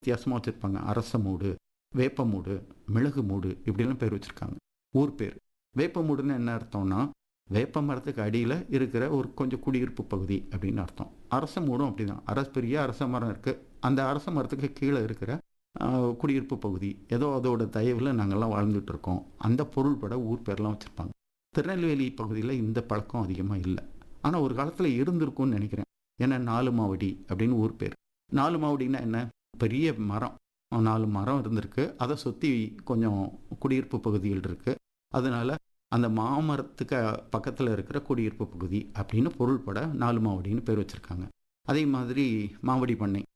வித்தியாசமாக வச்சுருப்பாங்க அரச மூடு வேப்ப மூடு மிளகு மூடு இப்படிலாம் பேர் வச்சுருக்காங்க ஊர் பேர் வேப்ப மூடுன்னு என்ன அர்த்தம்னா வேப்ப மரத்துக்கு அடியில் இருக்கிற ஒரு கொஞ்சம் குடியிருப்பு பகுதி அப்படின்னு அர்த்தம் அரச மூடும் அப்படிதான் அரச பெரிய அரச மரம் இருக்குது அந்த அரச மரத்துக்கு கீழே இருக்கிற ஆஹ், குடியிருப்பு பகுதி ஏதோ அதோட தயவில் நாங்கள்லாம் வாழ்ந்துட்டு இருக்கோம் அந்த பொருள்பட ஊர் பேர்லாம் வச்சுருப்பாங்க திருநெல்வேலி பகுதியில் இந்த பழக்கம் அதிகமாக இல்லை ஆனால் ஒரு காலத்தில் இருந்திருக்கும்னு நினைக்கிறேன் ஏன்னா நாலு மாவடி அப்படின்னு ஊர் பேர் நாலு மாவடின்னா என்ன பெரிய மரம் நாலு மரம் இருந்திருக்கு அதை சுற்றி கொஞ்சம் குடியிருப்பு பகுதிகள் இருக்குது அதனால அந்த மாமரத்துக்கு பக்கத்தில் இருக்கிற குடியிருப்பு பகுதி அப்படின்னு பொருள்பட நாலு மாவடின்னு பேர் வச்சுருக்காங்க அதே மாதிரி மாவடி பண்ணை